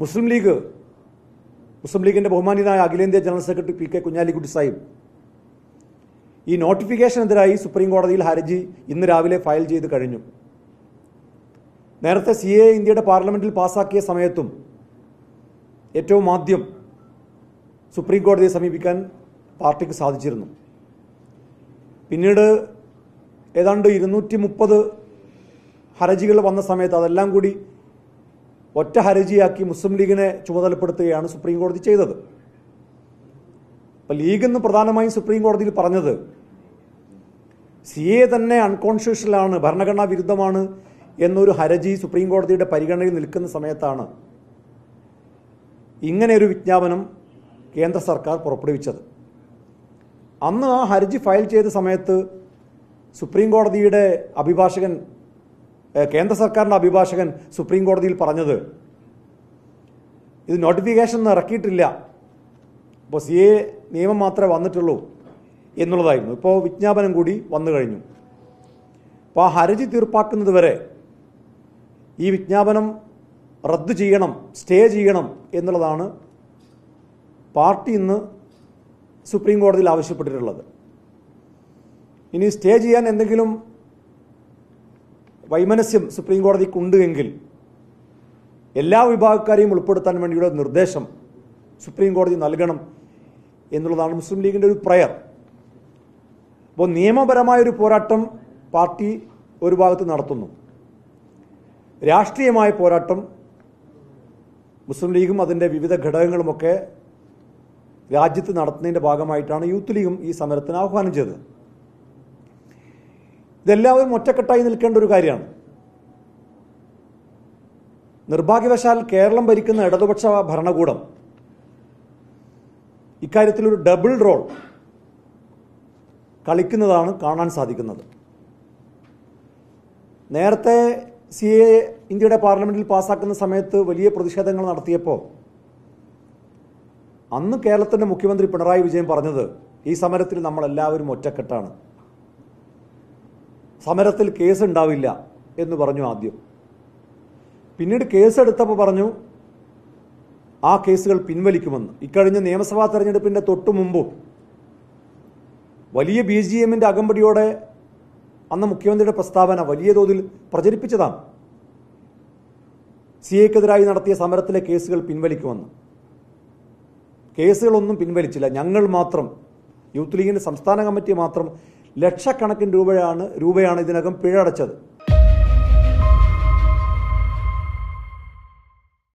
മുസ്ലിം league മുസ്ലിം ലീഗിന്റെ ബഹുമാനിയായ അഖിലേന്ത്യാ ജനറൽ സെക്രട്ടറി പി കെ കുഞ്ഞാലിക്കുട്ടി സാഹിബ് ഈ നോട്ടിഫിക്കേഷനെതിരായി സുപ്രീം കോടതിയിൽ ഹർജി ഇന്ന് രാവിലെ ഫയൽ ചെയ്ത് കഴിഞ്ഞു നേരത്തെ സി എ ഇന്ത്യയുടെ പാർലമെന്റിൽ പാസാക്കിയ സമയത്തും ഏറ്റവും ആദ്യം സുപ്രീം കോടതിയെ സമീപിക്കാൻ പാർട്ടിക്ക് സാധിച്ചിരുന്നു പിന്നീട് ഏതാണ്ട് ഇരുന്നൂറ്റി മുപ്പത് ഹർജികൾ വന്ന സമയത്ത് അതെല്ലാം കൂടി ഒറ്റ ഹർജിയാക്കി മുസ്ലിം ലീഗിനെ ചുമതലപ്പെടുത്തുകയാണ് സുപ്രീം കോടതി ചെയ്തത് അപ്പൊ ലീഗ് എന്ന് പ്രധാനമായും സുപ്രീം കോടതിയിൽ പറഞ്ഞത് സി എ തന്നെ അൺകോൺസ്റ്റിറ്റ്യൂഷനിലാണ് ഭരണഘടനാ വിരുദ്ധമാണ് എന്നൊരു ഹർജി സുപ്രീം കോടതിയുടെ പരിഗണനയിൽ നിൽക്കുന്ന സമയത്താണ് ഇങ്ങനെ ഒരു വിജ്ഞാപനം കേന്ദ്ര സർക്കാർ പുറപ്പെടുവിച്ചത് അന്ന് ആ ഹർജി ഫയൽ ചെയ്ത സമയത്ത് സുപ്രീം കോടതിയുടെ അഭിഭാഷകൻ ഏഹ്, കേന്ദ്ര സർക്കാരിന്റെ അഭിഭാഷകൻ സുപ്രീം കോടതിയിൽ പറഞ്ഞത് ഇത് നോട്ടിഫിക്കേഷൻ ഒന്നും ഇറക്കിയിട്ടില്ല അപ്പോൾ സി എ നിയമം മാത്രമേ വന്നിട്ടുള്ളൂ എന്നുള്ളതായിരുന്നു ഇപ്പോൾ വിജ്ഞാപനം കൂടി വന്നു കഴിഞ്ഞു അപ്പോൾ ആ ഹർജി തീർപ്പാക്കുന്നത് വരെ ഈ വിജ്ഞാപനം റദ്ദു ചെയ്യണം സ്റ്റേ ചെയ്യണം എന്നുള്ളതാണ് പാർട്ടി ഇന്ന് സുപ്രീം കോടതിയിൽ ആവശ്യപ്പെട്ടിട്ടുള്ളത് ഇനി സ്റ്റേ ചെയ്യാൻ എന്തെങ്കിലും വൈമനസ്യം സുപ്രീം കോടതിക്കുണ്ട് എങ്കിൽ എല്ലാ വിഭാഗക്കാരെയും ഉൾപ്പെടുത്താൻ വേണ്ടിയുള്ള നിർദ്ദേശം സുപ്രീം കോടതി നൽകണം എന്നുള്ളതാണ് മുസ്ലിം ലീഗിൻ്റെ ഒരു പ്രയർ അപ്പോൾ നിയമപരമായൊരു പോരാട്ടം പാർട്ടി ഒരു ഭാഗത്ത് നടത്തുന്നു രാഷ്ട്രീയമായ പോരാട്ടം മുസ്ലിം ലീഗും അതിൻ്റെ വിവിധ ഘടകങ്ങളുമൊക്കെ രാജ്യത്ത് നടത്തുന്നതിൻ്റെ ഭാഗമായിട്ടാണ് യൂത്ത് ലീഗും ഈ സമരത്തിന് ആഹ്വാനം ചെയ്തത് ഇതെല്ലാവരും ഒറ്റക്കെട്ടായി നിൽക്കേണ്ട ഒരു കാര്യമാണ് നിർഭാഗ്യവശാൽ കേരളം ഭരിക്കുന്ന ഇടതുപക്ഷ ഭരണകൂടം ഇക്കാര്യത്തിൽ ഒരു ഡബിൾ റോൾ കളിക്കുന്നതാണ് കാണാൻ സാധിക്കുന്നത് നേരത്തെ സി എ ഇന്ത്യയുടെ പാർലമെന്റിൽ പാസ്സാക്കുന്ന സമയത്ത് വലിയ പ്രതിഷേധങ്ങൾ നടത്തിയപ്പോൾ അന്ന് കേരളത്തിന്റെ മുഖ്യമന്ത്രി പിണറായി വിജയൻ പറഞ്ഞത് ഈ സമരത്തിൽ നമ്മൾ എല്ലാവരും ഒറ്റക്കെട്ടാണ് സമരത്തിൽ കേസ് ഉണ്ടാവില്ല എന്ന് പറഞ്ഞു ആദ്യം പിന്നീട് കേസ് എടുത്തപ്പോൾ പറഞ്ഞു ആ കേസുകൾ പിൻവലിക്കുമെന്ന് ഇക്കഴിഞ്ഞ നിയമസഭാ തെരഞ്ഞെടുപ്പിന്റെ തൊട്ടു മുമ്പും വലിയ ബി ജി എമ്മിന്റെ അകമ്പടിയോടെ അന്ന് മുഖ്യമന്ത്രിയുടെ പ്രസ്താവന വലിയ തോതിൽ പ്രചരിപ്പിച്ചതാണ് സി എക്കെതിരായി നടത്തിയ സമരത്തിലെ കേസുകൾ പിൻവലിക്കുമെന്ന് കേസുകളൊന്നും പിൻവലിച്ചില്ല ഞങ്ങൾ മാത്രം യൂത്ത് ലീഗിന്റെ സംസ്ഥാന കമ്മിറ്റി മാത്രം ലക്ഷക്കണക്കിന് രൂപയാണ് രൂപയാണ് ഇതിനകം പിഴ അടച്ചത്